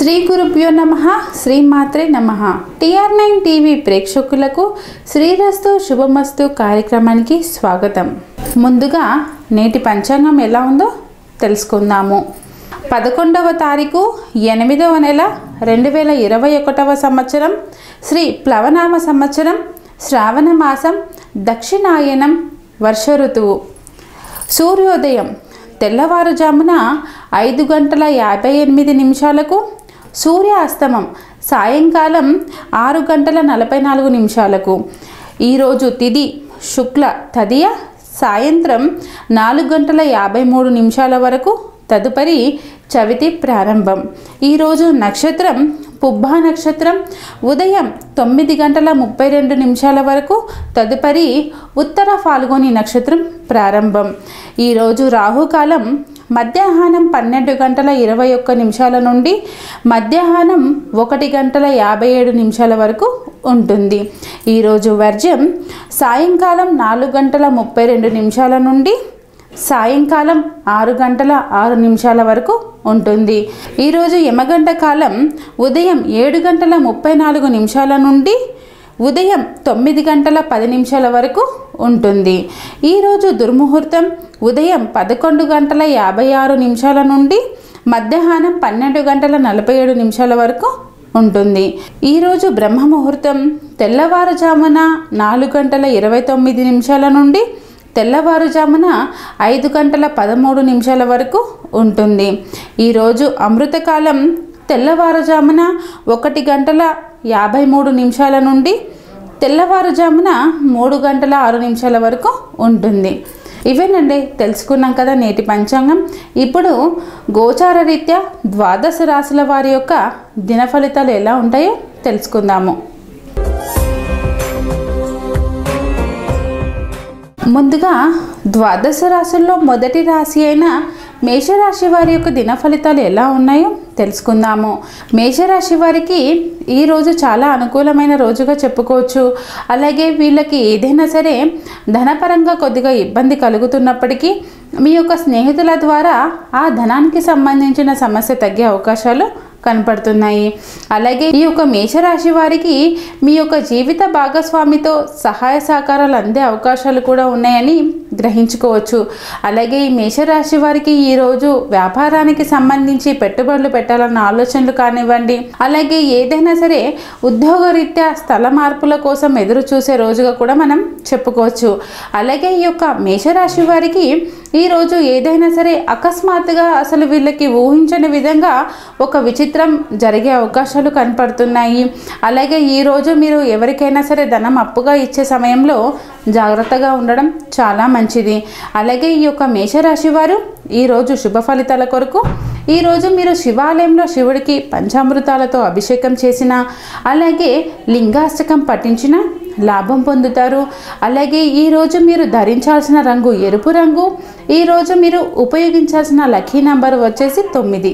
శ్రీ గురుభ్యో నమ శ్రీమాత్రే నమ టిఆర్ నైన్ టీవీ ప్రేక్షకులకు శ్రీరస్తు శుభమస్తు కార్యక్రమానికి స్వాగతం ముందుగా నేటి పంచాంగం ఎలా ఉందో తెలుసుకుందాము పదకొండవ తారీఖు ఎనిమిదవ నెల రెండు వేల ఇరవై ఒకటవ సంవత్సరం శ్రీ ప్లవనామ సంవత్సరం శ్రావణ మాసం దక్షిణాయనం వర్ష ఋతువు సూర్యోదయం తెల్లవారుజామున ఐదు గంటల యాభై ఎనిమిది నిమిషాలకు సూర్యాస్తమం సాయంకాలం ఆరు గంటల నలభై నాలుగు నిమిషాలకు ఈరోజు తిది శుక్ల తదియ సాయంత్రం నాలుగు గంటల యాభై మూడు నిమిషాల వరకు తదుపరి చవితి ప్రారంభం ఈరోజు నక్షత్రం పుబ్బా నక్షత్రం ఉదయం తొమ్మిది గంటల ముప్పై రెండు నిమిషాల వరకు తదుపరి ఉత్తర ఫాల్గొని నక్షత్రం ప్రారంభం ఈరోజు రాహుకాలం మధ్యాహ్నం పన్నెండు గంటల ఇరవై ఒక్క నిమిషాల నుండి మధ్యాహ్నం ఒకటి గంటల యాభై ఏడు నిమిషాల వరకు ఉంటుంది ఈరోజు వర్జం సాయంకాలం నాలుగు గంటల ముప్పై రెండు నిమిషాల నుండి సాయంకాలం ఆరు గంటల ఆరు నిమిషాల వరకు ఉంటుంది ఈరోజు యమగంట కాలం ఉదయం ఏడు గంటల ముప్పై నాలుగు నిమిషాల నుండి ఉదయం తొమ్మిది గంటల పది నిమిషాల వరకు ఉంటుంది ఈరోజు దుర్ముహూర్తం ఉదయం పదకొండు గంటల యాభై ఆరు నిమిషాల నుండి మధ్యాహ్నం పన్నెండు గంటల నలభై ఏడు నిమిషాల వరకు ఉంటుంది ఈరోజు బ్రహ్మ ముహూర్తం తెల్లవారుజామున నాలుగు గంటల ఇరవై తొమ్మిది నిమిషాల నుండి తెల్లవారుజామున ఐదు గంటల పదమూడు నిమిషాల వరకు ఉంటుంది ఈరోజు అమృతకాలం తెల్లవారుజామున ఒకటి గంటల యాభై మూడు నిమిషాల నుండి తెల్లవారుజామున మూడు గంటల ఆరు నిమిషాల వరకు ఉంటుంది ఇవేనండి తెలుసుకున్నాం కదా నేటి పంచాంగం ఇప్పుడు గోచార రీత్యా ద్వాదశ రాశుల వారి యొక్క దిన ఫలితాలు ఎలా ఉంటాయో తెలుసుకుందాము ముందుగా ద్వాదశ రాశుల్లో మొదటి రాశి అయిన మేషరాశి వారి యొక్క దిన ఫలితాలు ఎలా ఉన్నాయో తెలుసుకుందాము మేషరాశి వారికి ఈ రోజు చాలా అనుకూలమైన రోజుగా చెప్పుకోవచ్చు అలాగే వీళ్ళకి ఏదైనా సరే ధనపరంగా కొద్దిగా ఇబ్బంది కలుగుతున్నప్పటికీ మీ యొక్క స్నేహితుల ద్వారా ఆ ధనానికి సంబంధించిన సమస్య తగ్గే అవకాశాలు కనపడుతున్నాయి అలాగే ఈ యొక్క మేషరాశి వారికి మీ యొక్క జీవిత భాగస్వామితో సహాయ సహకారాలు అందే అవకాశాలు కూడా ఉన్నాయని గ్రహించుకోవచ్చు అలాగే ఈ మేషరాశి వారికి ఈరోజు వ్యాపారానికి సంబంధించి పెట్టుబడులు పెట్టాలన్న ఆలోచనలు కానివ్వండి అలాగే ఏదైనా సరే ఉద్యోగరీత్యా స్థల మార్పుల కోసం ఎదురు చూసే రోజుగా కూడా మనం చెప్పుకోవచ్చు అలాగే ఈ యొక్క మేషరాశి వారికి ఈరోజు ఏదైనా సరే అకస్మాత్తుగా అసలు వీళ్ళకి ఊహించని విధంగా ఒక విచిత్రం జరిగే అవకాశాలు కనపడుతున్నాయి అలాగే ఈరోజు మీరు ఎవరికైనా సరే ధనం అప్పుగా ఇచ్చే సమయంలో జాగ్రత్తగా ఉండడం చాలా మంచిది అలాగే ఈ యొక్క మేషరాశి వారు ఈరోజు శుభ ఫలితాల కొరకు ఈరోజు మీరు శివాలయంలో శివుడికి పంచామృతాలతో అభిషేకం చేసిన అలాగే లింగాష్టకం పఠించిన లాభం పొందుతారు అలాగే ఈరోజు మీరు ధరించాల్సిన రంగు ఎరుపు రంగు ఈరోజు మీరు ఉపయోగించాల్సిన లక్కీ నంబర్ వచ్చేసి తొమ్మిది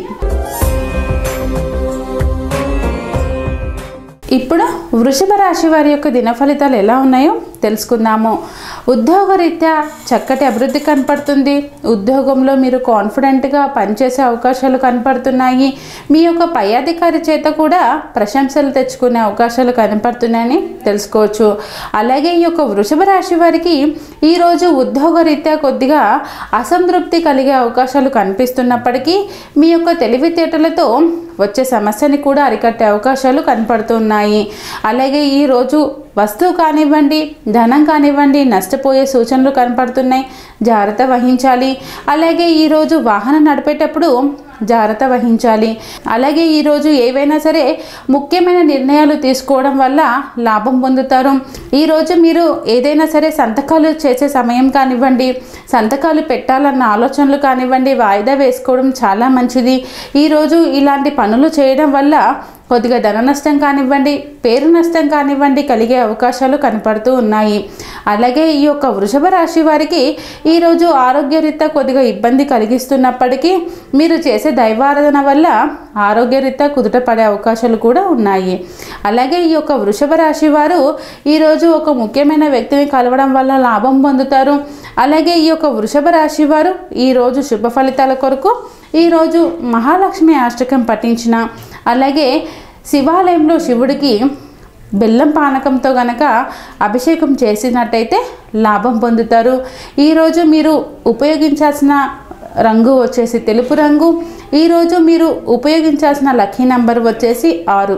ఇప్పుడు వృషభ రాశి వారి యొక్క దిన ఫలితాలు ఎలా ఉన్నాయో తెలుసుకుందాము ఉద్యోగరీత్యా చక్కటి అభివృద్ధి కనపడుతుంది ఉద్యోగంలో మీరు కాన్ఫిడెంట్గా పనిచేసే అవకాశాలు కనపడుతున్నాయి మీ యొక్క పై అధికారి చేత కూడా ప్రశంసలు తెచ్చుకునే అవకాశాలు కనపడుతున్నాయని తెలుసుకోవచ్చు అలాగే ఈ యొక్క వృషభ రాశి వారికి ఈరోజు ఉద్యోగరీత్యా కొద్దిగా అసంతృప్తి కలిగే అవకాశాలు కనిపిస్తున్నప్పటికీ మీ యొక్క తెలివితేటలతో వచ్చే సమస్యని కూడా అరికట్టే అవకాశాలు కనపడుతున్నాయి అలాగే ఈరోజు వస్తువు కానివ్వండి ధనం కానివ్వండి నష్టపోయే సూచనలు కనపడుతున్నాయి జాగ్రత్త వహించాలి అలాగే ఈరోజు వాహనం నడిపేటప్పుడు జాగ్రత్త వహించాలి అలాగే ఈరోజు ఏవైనా సరే ముఖ్యమైన నిర్ణయాలు తీసుకోవడం వల్ల లాభం పొందుతారు ఈరోజు మీరు ఏదైనా సరే సంతకాలు చేసే సమయం కానివ్వండి సంతకాలు పెట్టాలన్న ఆలోచనలు కానివ్వండి వాయిదా వేసుకోవడం చాలా మంచిది ఈరోజు ఇలాంటి పనులు చేయడం వల్ల కొద్దిగా ధన నష్టం కానివ్వండి పేరు నష్టం కానివ్వండి కలిగే అవకాశాలు కనపడుతూ ఉన్నాయి అలాగే ఈ యొక్క వృషభ రాశి వారికి ఈరోజు ఆరోగ్యరీత్యా కొద్దిగా ఇబ్బంది కలిగిస్తున్నప్పటికీ మీరు చేసే దైవారాధన వల్ల ఆరోగ్యరీత్యా కుదుట పడే అవకాశాలు కూడా ఉన్నాయి అలాగే ఈ యొక్క వృషభ రాశి వారు ఈరోజు ఒక ముఖ్యమైన వ్యక్తిని కలవడం వల్ల లాభం పొందుతారు అలాగే ఈ యొక్క వృషభ రాశి వారు ఈరోజు శుభ ఫలితాల కొరకు ఈరోజు మహాలక్ష్మి అష్టకం పఠించిన అలాగే శివాలయంలో శివుడికి బెల్లం పానకంతో గనక అభిషేకం చేసినట్టయితే లాభం పొందుతారు ఈరోజు మీరు ఉపయోగించాల్సిన రంగు వచ్చేసి తెలుపు రంగు ఈరోజు మీరు ఉపయోగించాల్సిన లక్కీ నంబర్ వచ్చేసి ఆరు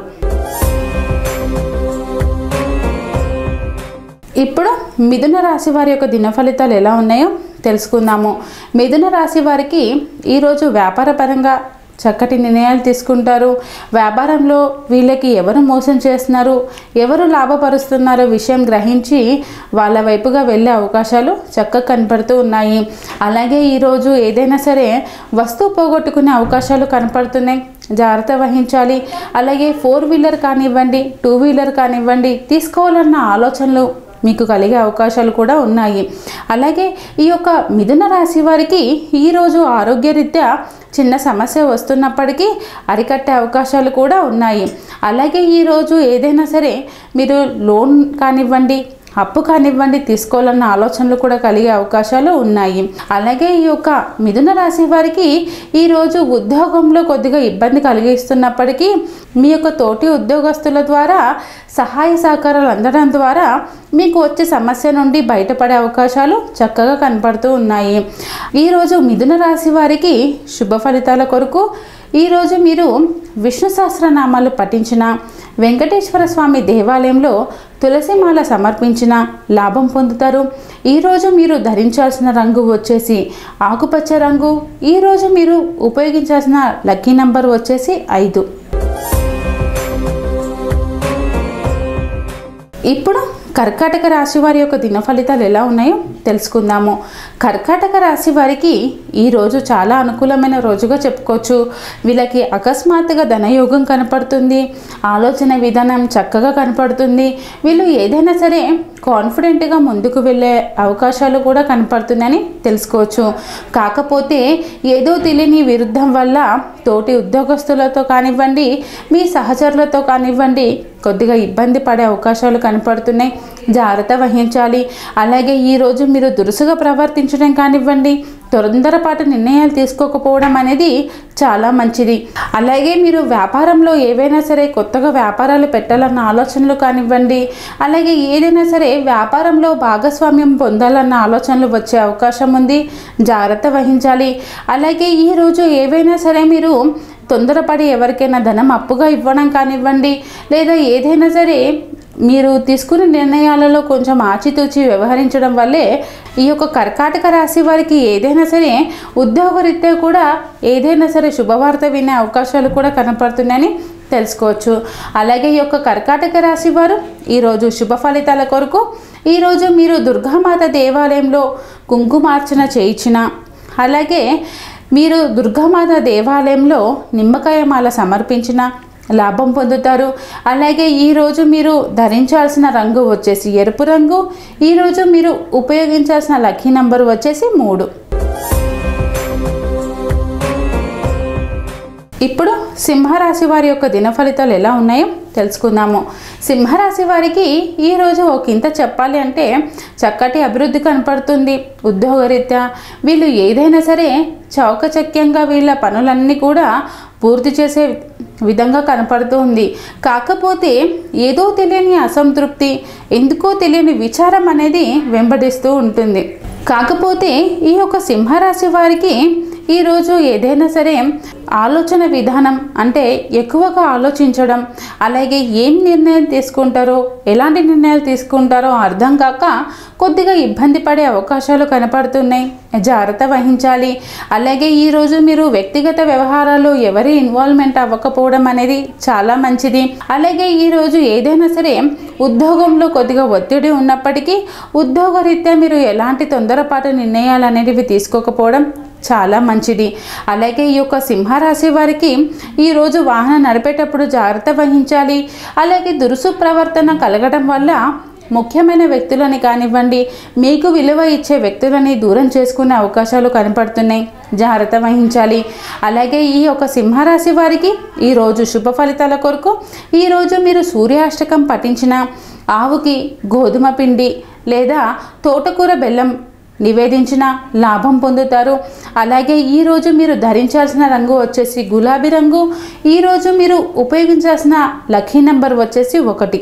ఇప్పుడు మిథున రాశి వారి యొక్క దిన ఫలితాలు ఎలా ఉన్నాయో తెలుసుకుందాము మిథున రాశి వారికి ఈరోజు వ్యాపారపరంగా చక్కటి నిర్ణయాలు తీసుకుంటారు వ్యాపారంలో వీళ్ళకి ఎవరు మోసం చేస్తున్నారు ఎవరు లాభపరుస్తున్నారో విషయం గ్రహించి వాళ్ళ వైపుగా వెళ్ళే అవకాశాలు చక్కగా కనపడుతూ ఉన్నాయి అలాగే ఈరోజు ఏదైనా సరే వస్తువు పోగొట్టుకునే అవకాశాలు కనపడుతున్నాయి జాగ్రత్త వహించాలి అలాగే ఫోర్ వీలర్ కానివ్వండి టూ వీలర్ కానివ్వండి తీసుకోవాలన్న ఆలోచనలు మీకు కలిగే అవకాశాలు కూడా ఉన్నాయి అలాగే ఈ యొక్క మిథున రాశి వారికి ఈరోజు ఆరోగ్యరీత్యా చిన్న సమస్య వస్తున్నప్పటికీ అరికట్టే అవకాశాలు కూడా ఉన్నాయి అలాగే ఈరోజు ఏదైనా సరే మీరు లోన్ కానివ్వండి అప్పు కానివ్వండి తీసుకోవాలన్న ఆలోచనలు కూడా కలిగే అవకాశాలు ఉన్నాయి అలాగే ఈ యొక్క మిథున రాశి వారికి ఈరోజు ఉద్యోగంలో కొద్దిగా ఇబ్బంది కలిగిస్తున్నప్పటికీ మీ యొక్క తోటి ఉద్యోగస్తుల ద్వారా సహాయ సహకారాలు అందడం ద్వారా మీకు వచ్చే సమస్య నుండి బయటపడే అవకాశాలు చక్కగా కనపడుతూ ఉన్నాయి ఈరోజు మిథున రాశి వారికి శుభ ఫలితాల కొరకు ఈరోజు మీరు విష్ణు సహస్రనామాలు పఠించిన వెంకటేశ్వర స్వామి దేవాలయంలో తులసిమాల సమర్పించిన లాభం పొందుతారు ఈరోజు మీరు ధరించాల్సిన రంగు వచ్చేసి ఆకుపచ్చ రంగు ఈరోజు మీరు ఉపయోగించాల్సిన లక్కీ నంబర్ వచ్చేసి ఐదు ఇప్పుడు కర్కాటక రాశి వారి యొక్క దిన ఫలితాలు ఎలా ఉన్నాయో తెలుసుకుందాము కర్కాటక రాశి వారికి ఈ రోజు చాలా అనుకూలమైన రోజుగా చెప్పుకోవచ్చు వీళ్ళకి అకస్మాత్తుగా ధనయోగం కనపడుతుంది ఆలోచన విధానం చక్కగా కనపడుతుంది వీళ్ళు ఏదైనా సరే కాన్ఫిడెంట్గా ముందుకు వెళ్ళే అవకాశాలు కూడా కనపడుతుందని తెలుసుకోవచ్చు కాకపోతే ఏదో తెలియని విరుద్ధం వల్ల తోటి ఉద్యోగస్తులతో కానివ్వండి మీ సహచరులతో కానివ్వండి కొద్దిగా ఇబ్బంది పడే అవకాశాలు కనపడుతున్నాయి జాగ్రత్త వహించాలి అలాగే ఈరోజు మీరు దురుసుగా ప్రవర్తించడం కానివ్వండి తొందరపాటు నిర్ణయాలు తీసుకోకపోవడం అనేది చాలా మంచిది అలాగే మీరు వ్యాపారంలో ఏవైనా సరే కొత్తగా వ్యాపారాలు పెట్టాలన్న ఆలోచనలు కానివ్వండి అలాగే ఏదైనా సరే వ్యాపారంలో భాగస్వామ్యం పొందాలన్న ఆలోచనలు వచ్చే అవకాశం ఉంది జాగ్రత్త వహించాలి అలాగే ఈరోజు ఏవైనా సరే మీరు తొందరపడి ఎవరికైనా ధనం అప్పుగా ఇవ్వడం కానివ్వండి లేదా ఏదైనా సరే మీరు తీసుకునే నిర్ణయాలలో కొంచెం ఆచితూచి వ్యవహరించడం వల్లే ఈ యొక్క కర్కాటక రాశి వారికి ఏదైనా సరే ఉద్యోగరీత్యా కూడా ఏదైనా సరే శుభవార్త వినే అవకాశాలు కూడా కనపడుతున్నాయని తెలుసుకోవచ్చు అలాగే ఈ యొక్క కర్కాటక రాశి వారు ఈరోజు శుభ ఫలితాల కొరకు ఈరోజు మీరు దుర్గామాత దేవాలయంలో కుంకుమార్చన చేయించిన అలాగే మీరు దుర్గామాత దేవాలయంలో నిమ్మకాయ మాల సమర్పించిన లాభం పొందుతారు అలాగే ఈరోజు మీరు ధరించాల్సిన రంగు వచ్చేసి ఎరుపు రంగు ఈరోజు మీరు ఉపయోగించాల్సిన లక్కీ నంబర్ వచ్చేసి మూడు ఇప్పుడు సింహరాశి వారి యొక్క దిన ఫలితాలు ఎలా ఉన్నాయో తెలుసుకుందాము సింహరాశి వారికి ఈరోజు ఒక ఇంత చెప్పాలి అంటే చక్కటి అభివృద్ధి కనపడుతుంది ఉద్యోగరీత్యా వీళ్ళు ఏదైనా సరే చౌకచక్యంగా వీళ్ళ పనులన్నీ కూడా పూర్తి చేసే విధంగా కనపడుతుంది కాకపోతే ఏదో తెలియని అసంతృప్తి ఎందుకో తెలియని విచారం అనేది వెంబడిస్తూ ఉంటుంది కాకపోతే ఈ యొక్క సింహరాశి వారికి ఈరోజు ఏదైనా సరే ఆలోచన విధానం అంటే ఎక్కువగా ఆలోచించడం అలాగే ఏం నిర్ణయం తీసుకుంటారో ఎలాంటి నిర్ణయాలు తీసుకుంటారో అర్థం కాక కొద్దిగా ఇబ్బంది పడే అవకాశాలు కనపడుతున్నాయి జాగ్రత్త వహించాలి అలాగే ఈరోజు మీరు వ్యక్తిగత వ్యవహారాల్లో ఎవరి ఇన్వాల్వ్మెంట్ అవ్వకపోవడం అనేది చాలా మంచిది అలాగే ఈరోజు ఏదైనా సరే ఉద్యోగంలో కొద్దిగా ఒత్తిడి ఉన్నప్పటికీ ఉద్యోగరీత్యా మీరు ఎలాంటి తొందరపాటు నిర్ణయాలు అనేటివి తీసుకోకపోవడం చాలా మంచిది అలాగే ఈ యొక్క సింహరాశి వారికి ఈరోజు వాహనం నడిపేటప్పుడు జాగ్రత్త వహించాలి అలాగే దురుసు ప్రవర్తన కలగడం వల్ల ముఖ్యమైన వ్యక్తులని కానివ్వండి మీకు విలువ ఇచ్చే వ్యక్తులని దూరం చేసుకునే అవకాశాలు కనపడుతున్నాయి జాగ్రత్త వహించాలి అలాగే ఈ యొక్క సింహరాశి వారికి ఈరోజు శుభ ఫలితాల కొరకు ఈరోజు మీరు సూర్యాష్టకం పఠించిన ఆవుకి గోధుమ పిండి లేదా తోటకూర బెల్లం నివేదించిన లాభం పొందుతారు అలాగే ఈరోజు మీరు ధరించాల్సిన రంగు వచ్చేసి గులాబీ రంగు ఈరోజు మీరు ఉపయోగించాల్సిన లక్కీ నెంబర్ వచ్చేసి ఒకటి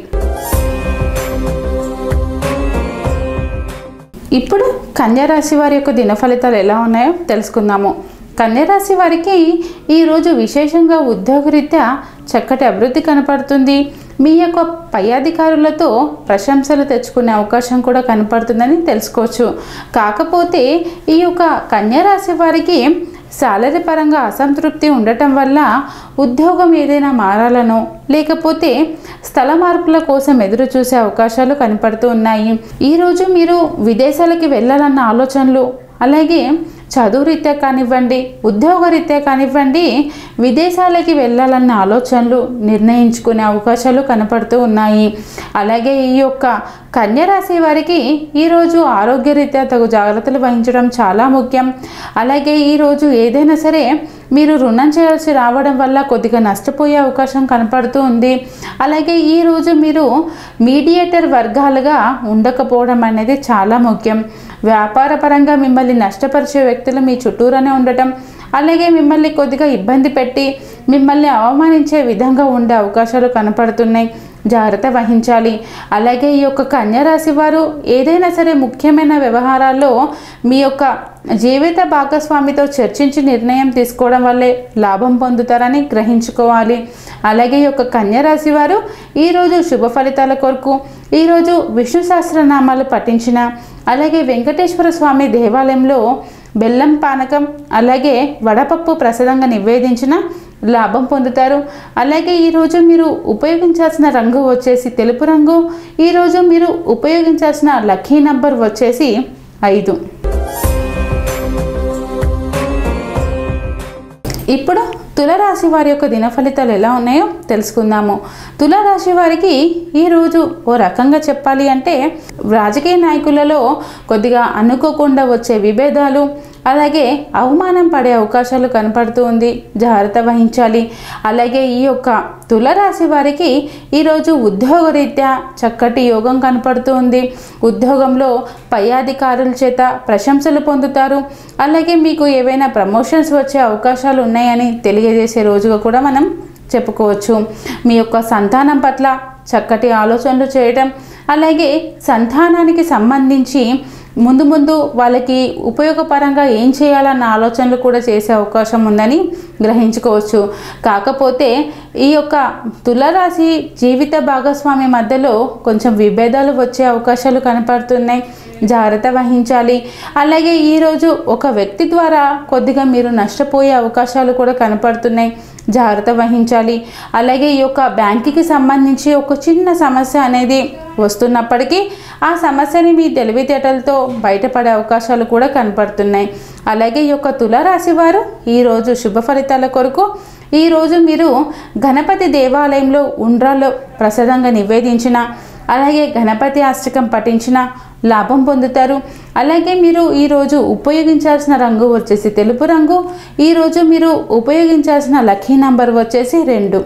ఇప్పుడు కన్యారాశి వారి యొక్క దిన ఫలితాలు ఎలా ఉన్నాయో తెలుసుకుందాము కన్యారాశి వారికి ఈరోజు విశేషంగా ఉద్యోగరీత్యా చక్కటి అభివృద్ధి కనపడుతుంది మీ యొక్క పై అధికారులతో ప్రశంసలు తెచ్చుకునే అవకాశం కూడా కనపడుతుందని తెలుసుకోవచ్చు కాకపోతే ఈ యొక్క కన్యారాశి వారికి సాలరీ పరంగా అసంతృప్తి ఉండటం వల్ల ఉద్యోగం ఏదైనా మారాలనో లేకపోతే స్థల మార్పుల కోసం ఎదురు చూసే అవకాశాలు కనపడుతూ ఉన్నాయి ఈరోజు మీరు విదేశాలకి వెళ్ళాలన్న ఆలోచనలు అలాగే చదువు రీత్యా కానివ్వండి ఉద్యోగరీత్యా కానివ్వండి విదేశాలకి వెళ్ళాలన్న ఆలోచనలు నిర్ణయించుకునే అవకాశాలు కనపడుతూ ఉన్నాయి అలాగే ఈ యొక్క కన్యరాశి వారికి ఈరోజు ఆరోగ్యరీత్యా తగు జాగ్రత్తలు వహించడం చాలా ముఖ్యం అలాగే ఈరోజు ఏదైనా సరే మీరు రుణం చేయాల్సి రావడం వల్ల కొద్దిగా నష్టపోయే అవకాశం కనపడుతూ ఉంది అలాగే ఈరోజు మీరు మీడియేటర్ వర్గాలుగా ఉండకపోవడం అనేది చాలా ముఖ్యం వ్యాపార పరంగా మిమ్మల్ని నష్టపరిచే వ్యక్తులు మీ చుట్టూరానే ఉండటం అలాగే మిమ్మల్ని కొద్దిగా ఇబ్బంది పెట్టి మిమ్మల్ని అవమానించే విధంగా ఉండే అవకాశాలు కనపడుతున్నాయి జాగ్రత్త వహించాలి అలాగే ఈ యొక్క కన్యరాశి వారు ఏదైనా సరే ముఖ్యమైన వ్యవహారాల్లో మీ యొక్క జీవిత భాగస్వామితో చర్చించి నిర్ణయం తీసుకోవడం వల్లే లాభం పొందుతారని గ్రహించుకోవాలి అలాగే ఈ యొక్క కన్యరాశి వారు ఈరోజు శుభ ఫలితాల కొరకు ఈరోజు విష్ణు సహస్రనామాలు పఠించిన అలాగే వెంకటేశ్వర స్వామి దేవాలయంలో బెల్లం పానకం అలాగే వడపప్పు ప్రసాదంగా నివేదించిన లాభం పొందుతారు అలాగే ఈరోజు మీరు ఉపయోగించాల్సిన రంగు వచ్చేసి తెలుపు రంగు ఈరోజు మీరు ఉపయోగించాల్సిన లక్కీ నంబర్ వచ్చేసి ఐదు ఇప్పుడు తులరాశి వారి యొక్క దిన ఫలితాలు ఎలా ఉన్నాయో తెలుసుకుందాము తులరాశి వారికి ఈరోజు ఓ రకంగా చెప్పాలి అంటే రాజకీయ నాయకులలో కొద్దిగా అనుకోకుండా వచ్చే విభేదాలు అలాగే అవమానం పడే అవకాశాలు కనపడుతూ ఉంది జాగ్రత్త వహించాలి అలాగే ఈ యొక్క తులరాశి వారికి ఈరోజు ఉద్యోగరీత్యా చక్కటి యోగం కనపడుతూ ఉంది ఉద్యోగంలో పై అధికారుల చేత ప్రశంసలు పొందుతారు అలాగే మీకు ఏవైనా ప్రమోషన్స్ వచ్చే అవకాశాలు ఉన్నాయని తెలియజేసే రోజుగా కూడా మనం చెప్పుకోవచ్చు మీ యొక్క సంతానం పట్ల చక్కటి ఆలోచనలు చేయడం అలాగే సంతానానికి సంబంధించి ముందు ముందు వాళ్ళకి ఉపయోగపరంగా ఏం చేయాలన్న ఆలోచనలు కూడా చేసే అవకాశం ఉందని గ్రహించుకోవచ్చు కాకపోతే ఈ యొక్క తులరాశి జీవిత భాగస్వామి మధ్యలో కొంచెం విభేదాలు వచ్చే అవకాశాలు కనపడుతున్నాయి జాగ్రత్త వహించాలి అలాగే ఈరోజు ఒక వ్యక్తి ద్వారా కొద్దిగా మీరు నష్టపోయే అవకాశాలు కూడా కనపడుతున్నాయి జాగ్రత్త వహించాలి అలాగే ఈ యొక్క బ్యాంకుకి సంబంధించి ఒక చిన్న సమస్య అనేది వస్తున్నప్పటికీ ఆ సమస్యని మీ తెలివితేటలతో బయటపడే అవకాశాలు కూడా కనపడుతున్నాయి అలాగే ఈ యొక్క తులారాశి వారు ఈరోజు శుభ ఫలితాల కొరకు ఈరోజు మీరు గణపతి దేవాలయంలో ఉండ్రాల్లో ప్రసాదంగా నివేదించిన అలాగే గణపతి అష్టకం పఠించిన లాభం పొందుతారు అలాగే మీరు ఈరోజు ఉపయోగించాల్సిన రంగు వచ్చేసి తెలుపు రంగు ఈరోజు మీరు ఉపయోగించాల్సిన లక్కీ నంబర్ వచ్చేసి రెండు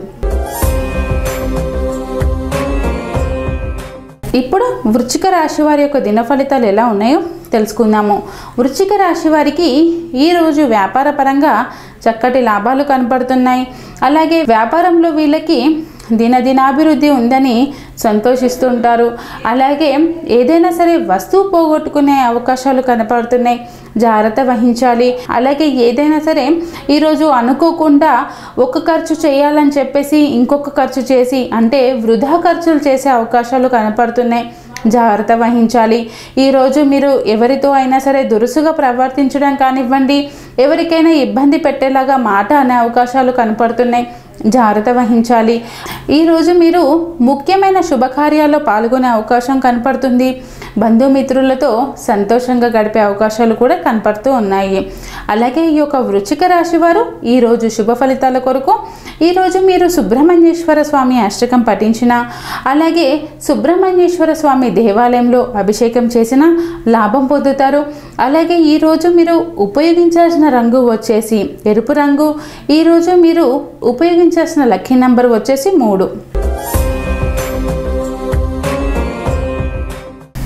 ఇప్పుడు వృచ్చిక రాశి వారి యొక్క దిన ఫలితాలు ఎలా ఉన్నాయో తెలుసుకుందాము వృచ్చిక రాశి వారికి ఈరోజు వ్యాపార పరంగా చక్కటి లాభాలు కనపడుతున్నాయి అలాగే వ్యాపారంలో వీళ్ళకి దినదినాభివృద్ధి ఉందని సంతోషిస్తుంటారు అలాగే ఏదైనా సరే వస్తువు పోగొట్టుకునే అవకాశాలు కనపడుతున్నాయి జాగ్రత్త వహించాలి అలాగే ఏదైనా సరే ఈరోజు అనుకోకుండా ఒక ఖర్చు చేయాలని చెప్పేసి ఇంకొక ఖర్చు చేసి అంటే వృధా ఖర్చులు చేసే అవకాశాలు కనపడుతున్నాయి జాగ్రత్త వహించాలి ఈరోజు మీరు ఎవరితో అయినా సరే దురుసుగా ప్రవర్తించడం కానివ్వండి ఎవరికైనా ఇబ్బంది పెట్టేలాగా మాట అనే అవకాశాలు కనపడుతున్నాయి జాగ్రత్త వహించాలి ఈరోజు మీరు ముఖ్యమైన శుభకార్యాల్లో పాల్గొనే అవకాశం కనపడుతుంది బంధుమిత్రులతో సంతోషంగా గడిపే అవకాశాలు కూడా కనపడుతూ ఉన్నాయి అలాగే ఈ యొక్క వృచ్చిక రాశి వారు ఈరోజు శుభ ఫలితాల కొరకు ఈరోజు మీరు సుబ్రహ్మణ్యేశ్వర స్వామి అష్టకం పఠించిన అలాగే సుబ్రహ్మణ్యేశ్వర స్వామి దేవాలయంలో అభిషేకం చేసిన లాభం పొందుతారు అలాగే ఈరోజు మీరు ఉపయోగించాల్సిన రంగు వచ్చేసి ఎరుపు రంగు ఈరోజు మీరు ఉపయోగించాల్సిన లక్కీ నంబర్ వచ్చేసి మూడు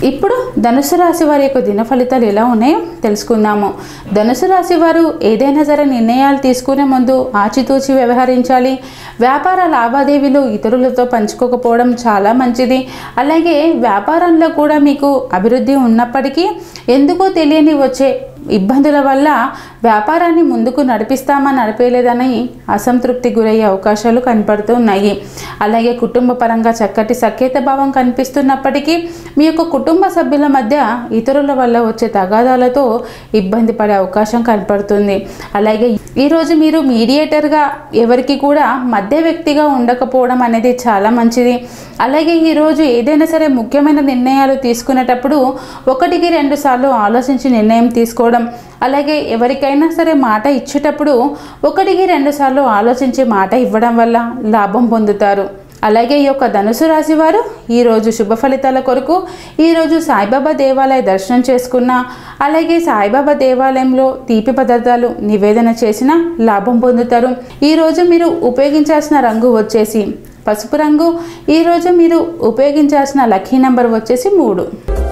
ఇప్పుడు ధనుసు రాశి వారి యొక్క దిన ఫలితాలు ఎలా ఉన్నాయో తెలుసుకుందాము ధనుసు రాశి వారు ఏదైనా సరే నిర్ణయాలు తీసుకునే ముందు ఆచితూచి వ్యవహరించాలి వ్యాపార లావాదేవీలు ఇతరులతో పంచుకోకపోవడం చాలా మంచిది అలాగే వ్యాపారంలో కూడా మీకు అభివృద్ధి ఉన్నప్పటికీ ఎందుకో తెలియని వచ్చే ఇబ్బందుల వల్ల వ్యాపారాన్ని ముందుకు నడిపిస్తామా నడిపేయలేదని అసంతృప్తి గురయ్యే అవకాశాలు కనపడుతూ ఉన్నాయి అలాగే కుటుంబ పరంగా చక్కటి సఖ్యత భావం కనిపిస్తున్నప్పటికీ మీ యొక్క కుటుంబ సభ్యుల మధ్య ఇతరుల వల్ల వచ్చే తగాదాలతో ఇబ్బంది పడే అవకాశం కనపడుతుంది అలాగే ఈరోజు మీరు మీడియేటర్గా ఎవరికి కూడా మధ్య వ్యక్తిగా ఉండకపోవడం అనేది చాలా మంచిది అలాగే ఈరోజు ఏదైనా సరే ముఖ్యమైన నిర్ణయాలు తీసుకునేటప్పుడు ఒకటికి రెండు సార్లు ఆలోచించి నిర్ణయం తీసుకోవడం అలాగే ఎవరికైనా సరే మాట ఇచ్చేటప్పుడు ఒకటికి రెండు సార్లు ఆలోచించి మాట ఇవ్వడం వల్ల లాభం పొందుతారు అలాగే ఈ యొక్క ధనుసు రాశి వారు ఈరోజు శుభ ఫలితాల కొరకు ఈరోజు సాయిబాబా దేవాలయ దర్శనం చేసుకున్న అలాగే సాయిబాబా దేవాలయంలో తీపి పదార్థాలు నివేదన చేసిన లాభం పొందుతారు ఈరోజు మీరు ఉపయోగించాల్సిన రంగు వచ్చేసి పసుపు రంగు ఈరోజు మీరు ఉపయోగించాల్సిన లక్కీ నెంబర్ వచ్చేసి మూడు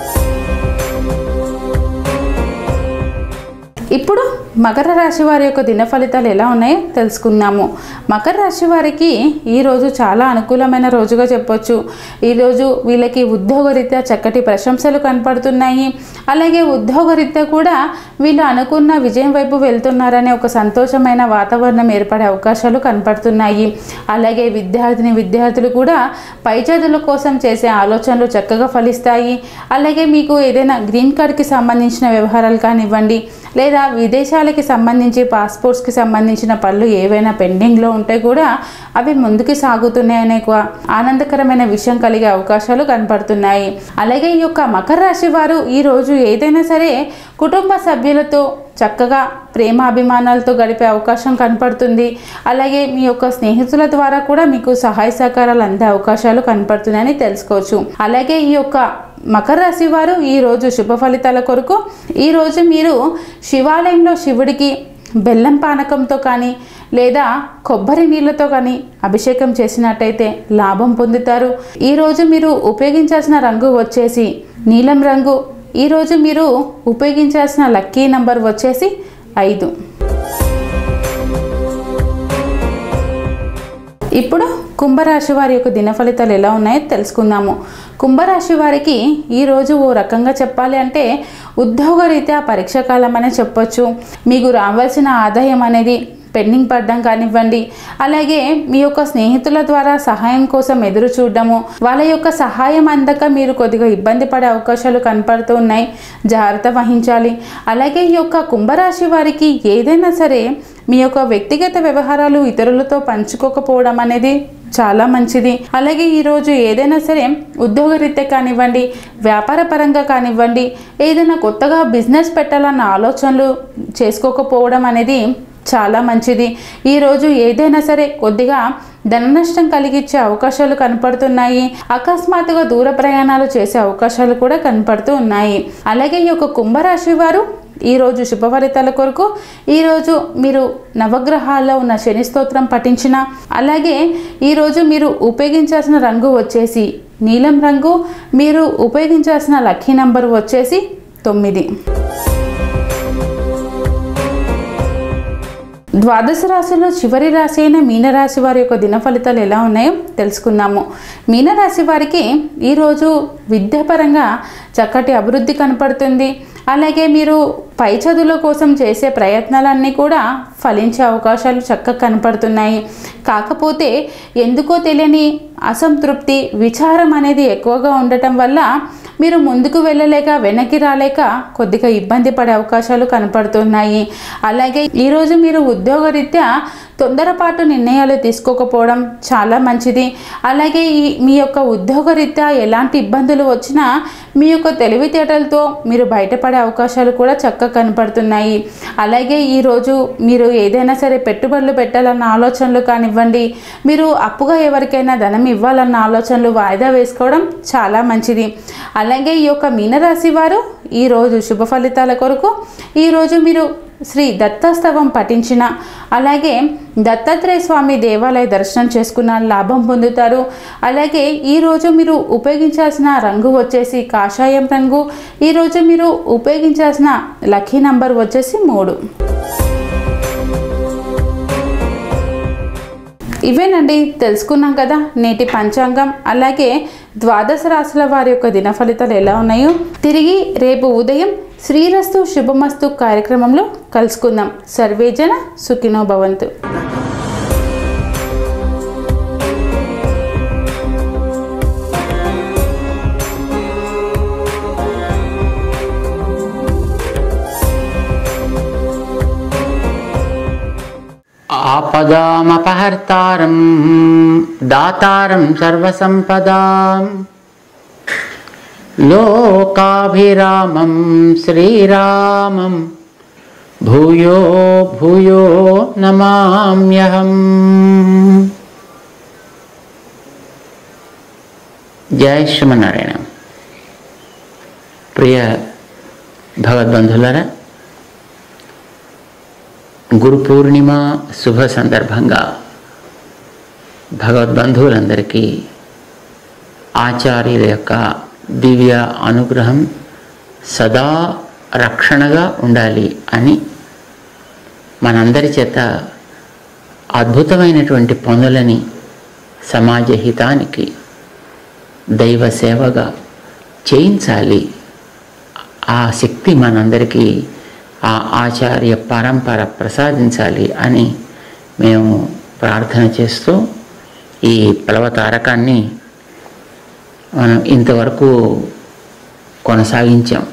ఇప్పుడు మకర రాశి వారి యొక్క దిన ఫలితాలు ఎలా ఉన్నాయో తెలుసుకుందాము మకర రాశి వారికి ఈరోజు చాలా అనుకూలమైన రోజుగా చెప్పొచ్చు ఈరోజు వీళ్ళకి ఉద్యోగరీత్యా చక్కటి ప్రశంసలు కనపడుతున్నాయి అలాగే ఉద్యోగరీత్యా కూడా వీళ్ళు అనుకున్న విజయం వైపు వెళ్తున్నారనే ఒక సంతోషమైన వాతావరణం ఏర్పడే అవకాశాలు కనపడుతున్నాయి అలాగే విద్యార్థిని విద్యార్థులు కూడా పై చదువుల కోసం చేసే ఆలోచనలు చక్కగా ఫలిస్తాయి అలాగే మీకు ఏదైనా గ్రీన్ కార్డ్కి సంబంధించిన వ్యవహారాలు కానివ్వండి లేదా విదేశాలకి సంబంధించి పాస్పోర్ట్స్కి సంబంధించిన పనులు ఏవైనా పెండింగ్లో ఉంటే కూడా అవి ముందుకు సాగుతున్నాయనే ఒక ఆనందకరమైన విషయం కలిగే అవకాశాలు కనపడుతున్నాయి అలాగే ఈ యొక్క మకర రాశి వారు ఈరోజు ఏదైనా సరే కుటుంబ సభ్యులతో చక్కగా ప్రేమ అభిమానాలతో గడిపే అవకాశం కనపడుతుంది అలాగే మీ యొక్క స్నేహితుల ద్వారా కూడా మీకు సహాయ సహకారాలు అందే అవకాశాలు కనపడుతున్నాయని తెలుసుకోవచ్చు అలాగే ఈ యొక్క మకర రాశి వారు ఈరోజు శుభ ఫలితాల కొరకు ఈరోజు మీరు శివాలయంలో శివుడికి బెల్లం పానకంతో కానీ లేదా కొబ్బరి నీళ్ళతో కానీ అభిషేకం చేసినట్టయితే లాభం పొందుతారు ఈరోజు మీరు ఉపయోగించాల్సిన రంగు వచ్చేసి నీలం రంగు ఈరోజు మీరు ఉపయోగించాల్సిన లక్కీ నంబర్ వచ్చేసి ఐదు ఇప్పుడు కుంభరాశి వారి యొక్క దిన ఫలితాలు ఎలా ఉన్నాయో తెలుసుకుందాము కుంభరాశి వారికి ఈరోజు ఓ రకంగా చెప్పాలి అంటే ఉద్యోగరీత్యా పరీక్ష కాలం అనే చెప్పొచ్చు మీకు రావాల్సిన ఆదాయం అనేది పెండింగ్ పడడం కానివ్వండి అలాగే మీ యొక్క స్నేహితుల ద్వారా సహాయం కోసం ఎదురు చూడడము వాళ్ళ యొక్క సహాయం అందక మీరు కొద్దిగా ఇబ్బంది పడే అవకాశాలు కనపడుతూ ఉన్నాయి జాగ్రత్త వహించాలి అలాగే ఈ యొక్క కుంభరాశి వారికి ఏదైనా సరే మీ యొక్క వ్యక్తిగత వ్యవహారాలు ఇతరులతో పంచుకోకపోవడం అనేది చాలా మంచిది అలాగే ఈరోజు ఏదైనా సరే ఉద్యోగరీత్యా కానివ్వండి వ్యాపార పరంగా కానివ్వండి ఏదైనా కొత్తగా బిజినెస్ పెట్టాలన్న ఆలోచనలు చేసుకోకపోవడం అనేది చాలా మంచిది ఈరోజు ఏదైనా సరే కొద్దిగా ధన నష్టం కలిగించే అవకాశాలు కనపడుతున్నాయి అకస్మాత్తుగా దూర ప్రయాణాలు చేసే అవకాశాలు కూడా కనపడుతూ ఉన్నాయి అలాగే ఈ యొక్క కుంభరాశి వారు ఈరోజు శుభ ఫలితాల కొరకు ఈరోజు మీరు నవగ్రహాల్లో ఉన్న శని స్తోత్రం పఠించిన అలాగే ఈరోజు మీరు ఉపయోగించాల్సిన రంగు వచ్చేసి నీలం రంగు మీరు ఉపయోగించాల్సిన లక్కీ నంబర్ వచ్చేసి తొమ్మిది ద్వాదశ రాశిలో చివరి రాశి అయిన మీనరాశి వారి యొక్క దిన ఫలితాలు ఎలా ఉన్నాయో తెలుసుకుందాము మీనరాశి వారికి ఈరోజు విద్యాపరంగా చక్కటి అభివృద్ధి కనపడుతుంది అలాగే మీరు పై చదువుల కోసం చేసే ప్రయత్నాలన్నీ కూడా ఫలించే అవకాశాలు చక్కగా కనపడుతున్నాయి కాకపోతే ఎందుకో తెలియని అసంతృప్తి విచారం అనేది ఎక్కువగా ఉండటం వల్ల మీరు ముందుకు వెళ్ళలేక వెనక్కి రాలేక కొద్దిగా ఇబ్బంది పడే అవకాశాలు కనపడుతున్నాయి అలాగే ఈరోజు మీరు ఉద్యోగరీత్యా తొందరపాటు నిర్ణయాలు తీసుకోకపోవడం చాలా మంచిది అలాగే ఈ మీ యొక్క ఉద్యోగరీత్యా ఎలాంటి ఇబ్బందులు వచ్చినా మీ యొక్క తెలివితేటలతో మీరు బయటపడే అవకాశాలు కూడా చక్కగా కనపడుతున్నాయి అలాగే ఈరోజు మీరు ఏదైనా సరే పెట్టుబడులు పెట్టాలన్న ఆలోచనలు కానివ్వండి మీరు అప్పుగా ఎవరికైనా ధనం ఇవ్వాలన్న ఆలోచనలు వాయిదా వేసుకోవడం చాలా మంచిది అలాగే ఈ యొక్క మీనరాశి వారు ఈరోజు శుభ ఫలితాల కొరకు ఈరోజు మీరు శ్రీ దత్తస్తవం పఠించిన అలాగే దత్తాత్రేయ స్వామి దేవాలయ దర్శనం చేసుకున్న లాభం పొందుతారు అలాగే ఈరోజు మీరు ఉపయోగించాల్సిన రంగు వచ్చేసి కాషాయం రంగు ఈరోజు మీరు ఉపయోగించాల్సిన లక్కీ నంబర్ వచ్చేసి మూడు ఇవేనండి తెలుసుకున్నాం కదా నేటి పంచాంగం అలాగే ద్వాదశ రాశుల వారి యొక్క దిన ఫలితాలు ఎలా ఉన్నాయో తిరిగి రేపు ఉదయం శ్రీరస్తు శుభమస్తు కార్యక్రమంలో కలుసుకుందాం సర్వేజన సుఖినో భవంతు आपदामपहर्तारं दातारं सर्वसम्पदां लोकाभिरामं श्रीरामं भूयो भूयो नमाम्यहम् జయ శ్రీమన్నారాయణ ప్రియ భగవద్బంధులరా గురు పూర్ణిమ శుభ సందర్భంగా భగవద్బంధువులందరికీ ఆచార్యుల యొక్క దివ్య అనుగ్రహం సదా రక్షణగా ఉండాలి అని మనందరి చేత అద్భుతమైనటువంటి పనులని సమాజ హితానికి దైవ సేవగా చేయించాలి ఆ శక్తి మనందరికీ ఆ ఆచార్య పరంపర ప్రసాదించాలి అని మేము ప్రార్థన చేస్తూ ఈ ప్లవతారకాన్ని మనం ఇంతవరకు కొనసాగించాం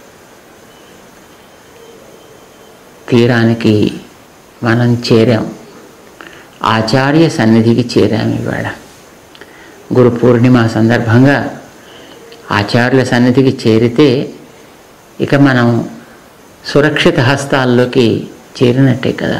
తీరానికి మనం చేరాం ఆచార్య సన్నిధికి చేరాం ఇవాళ గురు పూర్ణిమ సందర్భంగా ఆచార్యుల సన్నిధికి చేరితే ఇక మనం సురక్షిత హస్తాల్లోకి చేరినట్టే కదా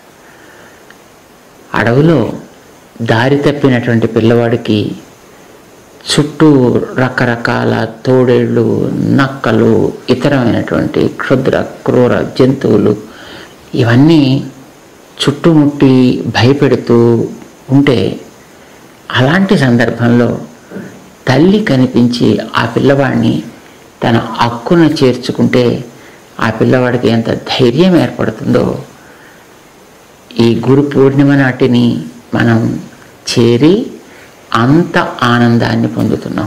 అడవిలో దారి తప్పినటువంటి పిల్లవాడికి చుట్టూ రకరకాల తోడేళ్ళు నక్కలు ఇతరమైనటువంటి క్షుద్ర క్రూర జంతువులు ఇవన్నీ చుట్టుముట్టి భయపెడుతూ ఉంటే అలాంటి సందర్భంలో తల్లి కనిపించి ఆ పిల్లవాడిని తన హక్కును చేర్చుకుంటే ఆ పిల్లవాడికి ఎంత ధైర్యం ఏర్పడుతుందో ఈ గురు పూర్ణిమ నాటిని మనం చేరి అంత ఆనందాన్ని పొందుతున్నాం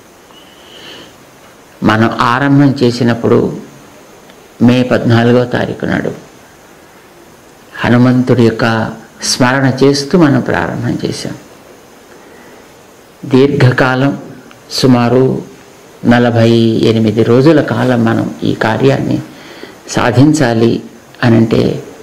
మనం ఆరంభం చేసినప్పుడు మే పద్నాలుగో తారీఖు నాడు హనుమంతుడి యొక్క స్మరణ చేస్తూ మనం ప్రారంభం చేశాం దీర్ఘకాలం సుమారు నలభై ఎనిమిది రోజుల కాలం మనం ఈ కార్యాన్ని సాధించాలి అనంటే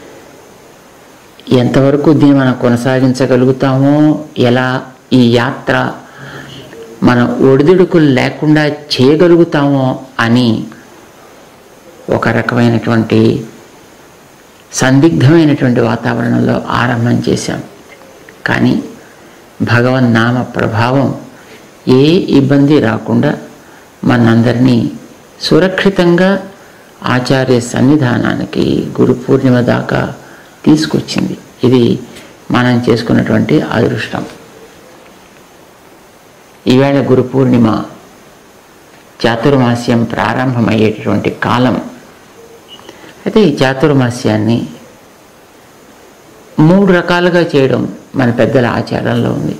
ఎంతవరకు దీన్ని మనం కొనసాగించగలుగుతామో ఎలా ఈ యాత్ర మనం ఒడిదుడుకులు లేకుండా చేయగలుగుతామో అని ఒక రకమైనటువంటి సందిగ్ధమైనటువంటి వాతావరణంలో ఆరంభం చేశాం కానీ భగవన్ నామ ప్రభావం ఏ ఇబ్బంది రాకుండా మనందరినీ సురక్షితంగా ఆచార్య సన్నిధానానికి గురు పూర్ణిమ దాకా తీసుకొచ్చింది ఇది మనం చేసుకున్నటువంటి అదృష్టం ఈవేళ గురు పూర్ణిమ చాతుర్మాస్యం ప్రారంభమయ్యేటటువంటి కాలం అయితే ఈ చాతుర్మాస్యాన్ని మూడు రకాలుగా చేయడం మన పెద్దల ఆచారంలో ఉంది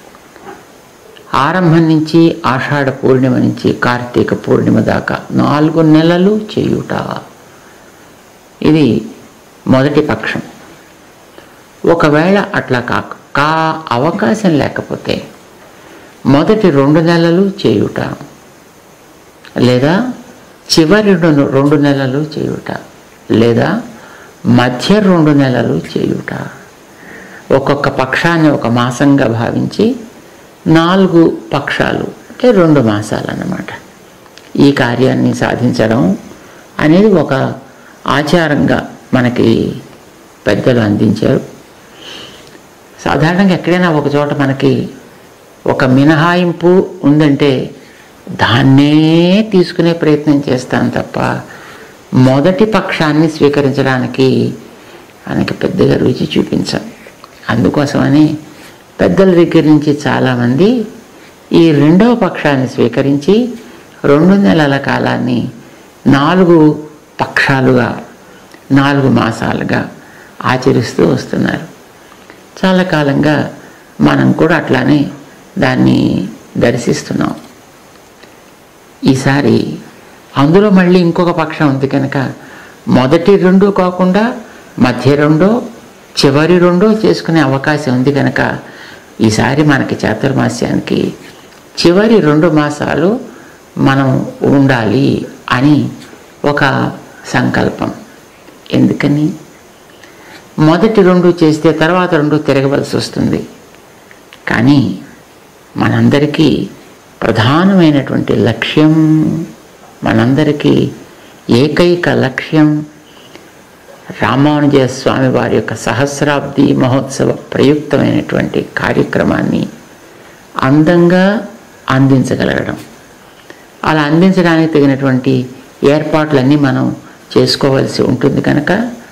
ఆరంభం నుంచి ఆషాఢ పూర్ణిమ నుంచి కార్తీక పూర్ణిమ దాకా నాలుగు నెలలు చేయుట ఇది మొదటి పక్షం ఒకవేళ అట్లా కాక కా అవకాశం లేకపోతే మొదటి రెండు నెలలు చేయుట లేదా చివరి రెండు రెండు నెలలు చేయుట లేదా మధ్య రెండు నెలలు చేయుట ఒక్కొక్క పక్షాన్ని ఒక మాసంగా భావించి నాలుగు పక్షాలు అంటే రెండు మాసాలు అన్నమాట ఈ కార్యాన్ని సాధించడం అనేది ఒక ఆచారంగా మనకి పెద్దలు అందించారు సాధారణంగా ఎక్కడైనా ఒక చోట మనకి ఒక మినహాయింపు ఉందంటే దాన్నే తీసుకునే ప్రయత్నం చేస్తాను తప్ప మొదటి పక్షాన్ని స్వీకరించడానికి ఆయనకి పెద్దగా రుచి చూపించాం అందుకోసమని పెద్దల దగ్గర నుంచి చాలామంది ఈ రెండవ పక్షాన్ని స్వీకరించి రెండు నెలల కాలాన్ని నాలుగు పక్షాలుగా నాలుగు మాసాలుగా ఆచరిస్తూ వస్తున్నారు చాలా కాలంగా మనం కూడా అట్లానే దాన్ని దర్శిస్తున్నాం ఈసారి అందులో మళ్ళీ ఇంకొక పక్షం ఉంది కనుక మొదటి రెండు కాకుండా మధ్య రెండో చివరి రెండో చేసుకునే అవకాశం ఉంది కనుక ఈసారి మనకి చాతుర్మాస్యానికి చివరి రెండు మాసాలు మనం ఉండాలి అని ఒక సంకల్పం ఎందుకని మొదటి రెండు చేస్తే తర్వాత రెండు తిరగవలసి వస్తుంది కానీ మనందరికీ ప్రధానమైనటువంటి లక్ష్యం మనందరికీ ఏకైక లక్ష్యం రామానుజయ స్వామి వారి యొక్క సహస్రాబ్ది మహోత్సవ ప్రయుక్తమైనటువంటి కార్యక్రమాన్ని అందంగా అందించగలగడం అలా అందించడానికి తగినటువంటి ఏర్పాట్లన్నీ మనం చేసుకోవాల్సి ఉంటుంది కనుక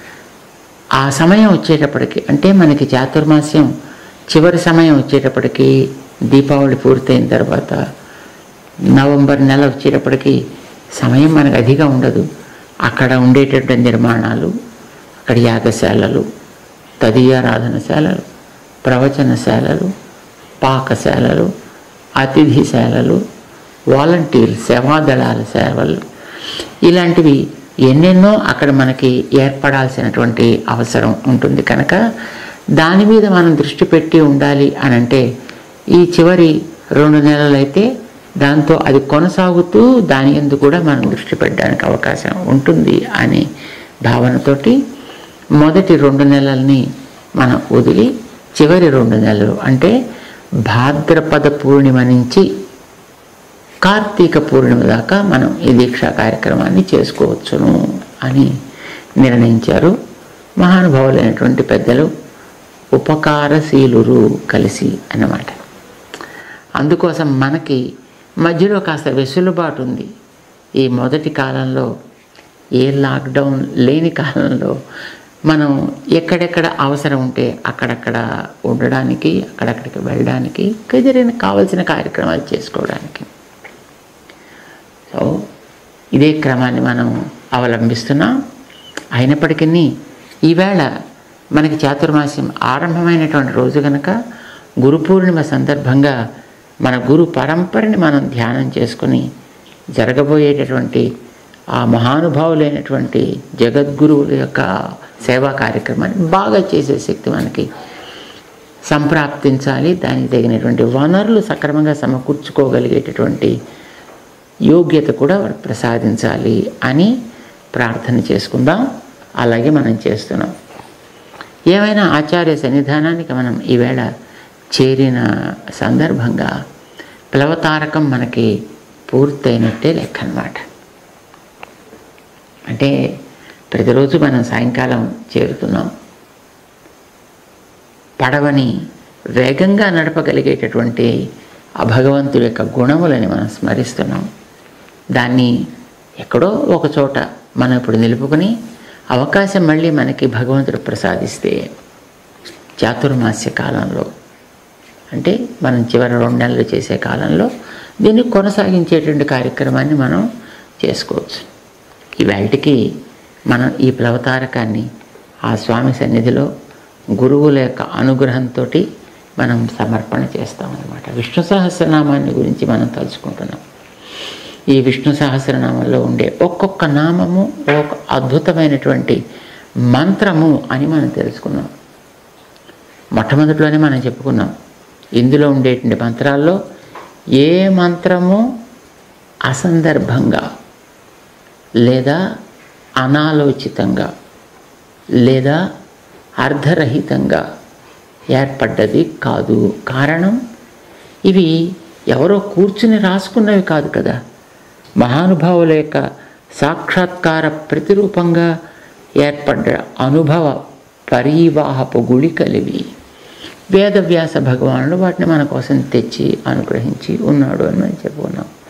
ఆ సమయం వచ్చేటప్పటికి అంటే మనకి చాతుర్మాస్యం చివరి సమయం వచ్చేటప్పటికి దీపావళి పూర్తయిన తర్వాత నవంబర్ నెల వచ్చేటప్పటికి సమయం మనకు అధిകം ఉండదు అక్కడ ఉండేటటువంటి నిర్మాణాలు అక్కడ యాగశాలలు తదియారాధనశాలలు ప్రవచనశాలలు పాకశాలలు అతిథిశాలలు వాలంటీర్ సేవాదళాల సేవలు ఇలాంటివి ఎన్నెన్నో అక్కడ మనకి ఏర్పడాల్సినటువంటి అవసరం ఉంటుంది కనుక దాని మీద మనం దృష్టి పెట్టి ఉండాలి అని అంటే ఈ చివరి రెండు నెలలైతే దాంతో అది కొనసాగుతూ దాని ఎందు కూడా మనం దృష్టి పెట్టడానికి అవకాశం ఉంటుంది అనే భావనతోటి మొదటి రెండు నెలల్ని మనం వదిలి చివరి రెండు నెలలు అంటే భాద్రపద పూర్ణిమ నుంచి కార్తీక పూర్ణిమ దాకా మనం ఈ దీక్షా కార్యక్రమాన్ని చేసుకోవచ్చును అని నిర్ణయించారు మహానుభావులైనటువంటి పెద్దలు ఉపకారశీలురు కలిసి అన్నమాట అందుకోసం మనకి మధ్యలో కాస్త వెసులుబాటు ఉంది ఈ మొదటి కాలంలో ఏ లాక్డౌన్ లేని కాలంలో మనం ఎక్కడెక్కడ అవసరం ఉంటే అక్కడక్కడ ఉండడానికి అక్కడక్కడికి వెళ్ళడానికి కుదిరిన కావలసిన కార్యక్రమాలు చేసుకోవడానికి సో ఇదే క్రమాన్ని మనం అవలంబిస్తున్నాం అయినప్పటికీ ఈవేళ మనకి చాతుర్మాస్యం ఆరంభమైనటువంటి రోజు కనుక గురు పూర్ణిమ సందర్భంగా మన గురు పరంపరని మనం ధ్యానం చేసుకుని జరగబోయేటటువంటి ఆ మహానుభావులైనటువంటి జగద్గురువుల యొక్క సేవా కార్యక్రమాన్ని బాగా చేసే శక్తి మనకి సంప్రాప్తించాలి దానికి తగినటువంటి వనరులు సక్రమంగా సమకూర్చుకోగలిగేటటువంటి యోగ్యత కూడా వారు ప్రసాదించాలి అని ప్రార్థన చేసుకుందాం అలాగే మనం చేస్తున్నాం ఏమైనా ఆచార్య సన్నిధానానికి మనం ఈవేళ చేరిన సందర్భంగా ప్లవతారకం మనకి పూర్తయినట్టే లెక్క అన్నమాట అంటే ప్రతిరోజు మనం సాయంకాలం చేరుతున్నాం పడవని వేగంగా నడపగలిగేటటువంటి ఆ భగవంతుడి యొక్క గుణములని మనం స్మరిస్తున్నాం దాన్ని ఎక్కడో ఒక చోట మనం ఇప్పుడు నిలుపుకొని అవకాశం మళ్ళీ మనకి భగవంతుడు ప్రసాదిస్తే చాతుర్మాస్య కాలంలో అంటే మనం చివరి రెండు నెలలు చేసే కాలంలో దీన్ని కొనసాగించేటువంటి కార్యక్రమాన్ని మనం చేసుకోవచ్చు ఈవేళకి మనం ఈ ప్లవతారకాన్ని ఆ స్వామి సన్నిధిలో గురువుల యొక్క అనుగ్రహంతో మనం సమర్పణ చేస్తామన్నమాట విష్ణు సహస్రనామాన్ని గురించి మనం తలుచుకుంటున్నాం ఈ విష్ణు సహస్రనామంలో ఉండే ఒక్కొక్క నామము ఒక అద్భుతమైనటువంటి మంత్రము అని మనం తెలుసుకున్నాం మొట్టమొదటిలోనే మనం చెప్పుకున్నాం ఇందులో ఉండేటువంటి మంత్రాల్లో ఏ మంత్రము అసందర్భంగా లేదా అనాలోచితంగా లేదా అర్ధరహితంగా ఏర్పడ్డది కాదు కారణం ఇవి ఎవరో కూర్చుని రాసుకున్నవి కాదు కదా మహానుభావుల యొక్క సాక్షాత్కార ప్రతిరూపంగా ఏర్పడ్డ అనుభవ పరీవాహపు గుళికలివి వేదవ్యాస భగవానుడు వాటిని మన కోసం తెచ్చి అనుగ్రహించి ఉన్నాడు అని మనం చెప్పుకున్నాం